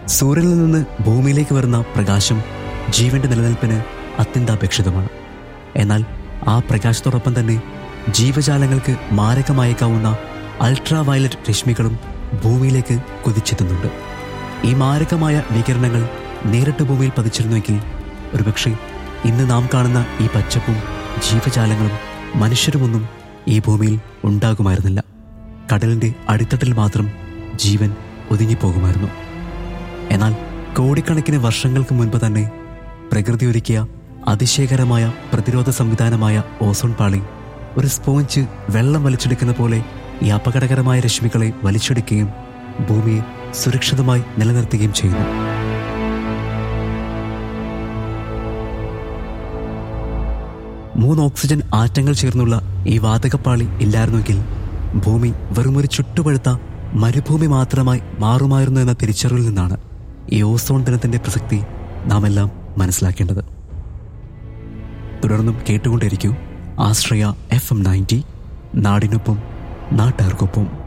സൂര്യനിൽ നിന്ന് ഭൂമിയിലേക്ക് വരുന്ന പ്രകാശം ജീവന്റെ നിലനിൽപ്പിന് അത്യന്താപേക്ഷിതമാണ് എന്നാൽ ആ പ്രകാശത്തോടൊപ്പം തന്നെ ജീവജാലങ്ങൾക്ക് മാരകമായേക്കാവുന്ന അൾട്രാ വയലറ്റ് രശ്മികളും ഭൂമിയിലേക്ക് കുതിച്ചെത്തുന്നുണ്ട് ഈ മാരകമായ വികിരണങ്ങൾ നേരിട്ട് ഭൂമിയിൽ പതിച്ചിരുന്നുവെങ്കിൽ ഒരുപക്ഷെ ഇന്ന് നാം കാണുന്ന ഈ പച്ചപ്പും ജീവജാലങ്ങളും മനുഷ്യരുമൊന്നും ഈ ഭൂമിയിൽ ഉണ്ടാകുമായിരുന്നില്ല കടലിന്റെ അടിത്തട്ടിൽ മാത്രം ജീവൻ ഒതുങ്ങിപ്പോകുമായിരുന്നു എന്നാൽ കോടിക്കണക്കിന് വർഷങ്ങൾക്ക് മുൻപ് തന്നെ പ്രകൃതി ഒരുക്കിയ അതിശയകരമായ പ്രതിരോധ സംവിധാനമായ ഓസോൺ പാളി ഒരു സ്പോഞ്ച് വെള്ളം വലിച്ചെടുക്കുന്ന പോലെ ഈ അപകടകരമായ രശ്മികളെ വലിച്ചെടുക്കുകയും ഭൂമിയെ സുരക്ഷിതമായി നിലനിർത്തുകയും ചെയ്യുന്നു മൂന്ന് ഓക്സിജൻ ആറ്റങ്ങൾ ചേർന്നുള്ള ഈ വാതകപ്പാളി ഇല്ലായിരുന്നെങ്കിൽ ഭൂമി വെറുമൊരു ചുട്ടുപഴുത്ത മരുഭൂമി മാത്രമായി മാറുമായിരുന്നു എന്ന തിരിച്ചറിവിൽ നിന്നാണ് ഈ ഓസോൺ ദിനത്തിന്റെ പ്രസക്തി നാം എല്ലാം മനസ്സിലാക്കേണ്ടത് തുടർന്നും കേട്ടുകൊണ്ടിരിക്കൂ ആശ്രയ എഫ് എം നയൻറ്റി നാടിനൊപ്പം നാട്ടുകാർക്കൊപ്പം